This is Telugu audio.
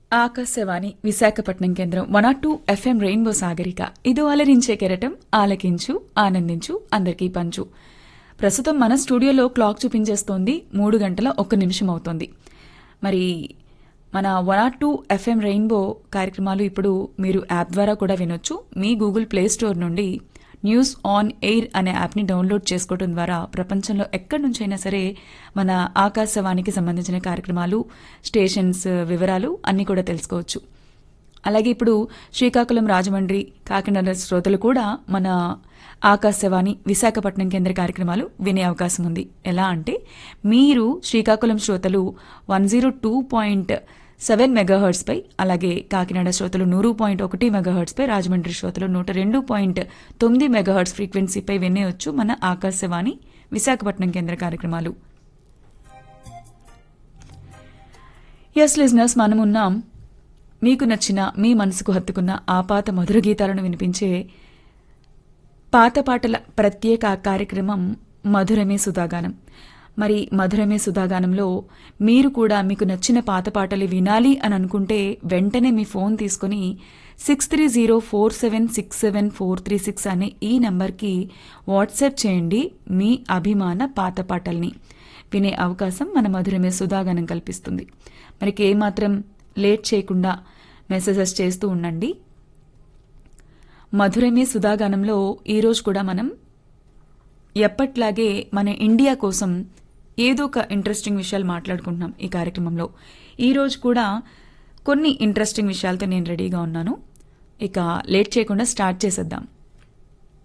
ఆకాశవాణి విశాఖపట్నం కేంద్రం one R two FM rainbow Sagarika ఇది అలరించే కెరటం ఆలకించు ఆనందించు అందరికీ పంచు ప్రస్తుతం మన స్టూడియోలో క్లాక్ చూపించేస్తోంది మూడు గంటల ఒక్క నిమిషం అవుతోంది మరి మన one R two FM rainbow కార్యక్రమాలు ఇప్పుడు మీరు యాప్ ద్వారా కూడా వినొచ్చు మీ గూగుల్ ప్లే స్టోర్ నుండి న్యూస్ ఆన్ ఎయిర్ అనే యాప్ని డౌన్లోడ్ చేసుకోవడం ద్వారా ప్రపంచంలో ఎక్కడి నుంచైనా సరే మన ఆకాశవాణికి సంబంధించిన కార్యక్రమాలు స్టేషన్స్ వివరాలు అన్నీ కూడా తెలుసుకోవచ్చు అలాగే ఇప్పుడు శ్రీకాకుళం రాజమండ్రి కాకినాడ శ్రోతలు కూడా మన ఆకాశవాణి విశాఖపట్నం కేంద్ర కార్యక్రమాలు వినే అవకాశం ఉంది ఎలా అంటే మీరు శ్రీకాకుళం శ్రోతలు one zero two point seven megahertz పై అలాగే కాకినాడ శ్రోతలు నూరు పాయింట్ ఒకటి మెగాహర్ట్స్ పై రాజమండ్రి శ్రోతలు నూట రెండు పాయింట్ తొమ్మిది మెగాహర్ట్స్ ఫ్రీక్వెన్సీపై వినేయొచ్చు మన ఆకాశవాణి విశాఖపట్నం కేంద్ర కార్యక్రమాలు ఎస్ లిజనర్స్ మనమున్నాం మీకు నచ్చిన మీ మనసుకు హత్తుకున్న ఆ పాత మధుర గీతాలను వినిపించే పాత పాటల ప్రత్యేక కార్యక్రమం మధురమే సుధాగానం మరి మధురమే సుధాగానంలో మీరు కూడా మీకు నచ్చిన పాత పాటలు వినాలి అని అనుకుంటే వెంటనే మీ ఫోన్ తీసుకొని six three zero four seven six seven four three six అనే ఈ నంబర్కి వాట్సాప్ చేయండి మీ అభిమాన పాత పాటల్ని వినే అవకాశం మన మధురమే సుధాగానం కల్పిస్తుంది మరికి ఏమాత్రం లేట్ చేయకుండా మెసేజెస్ చేస్తూ ఉండండి మధురమే సుధాగానంలో ఈరోజు కూడా మనం ఎప్పట్లాగే మన ఇండియా కోసం ఏదో ఒక ఇంట్రెస్టింగ్ విషయాలు మాట్లాడుకుంటున్నాం ఈ కార్యక్రమంలో ఈరోజు కూడా కొన్ని ఇంట్రెస్టింగ్ విషయాలతో నేను రెడీగా ఉన్నాను ఇక లేట్ చేయకుండా స్టార్ట్ చేసేద్దాం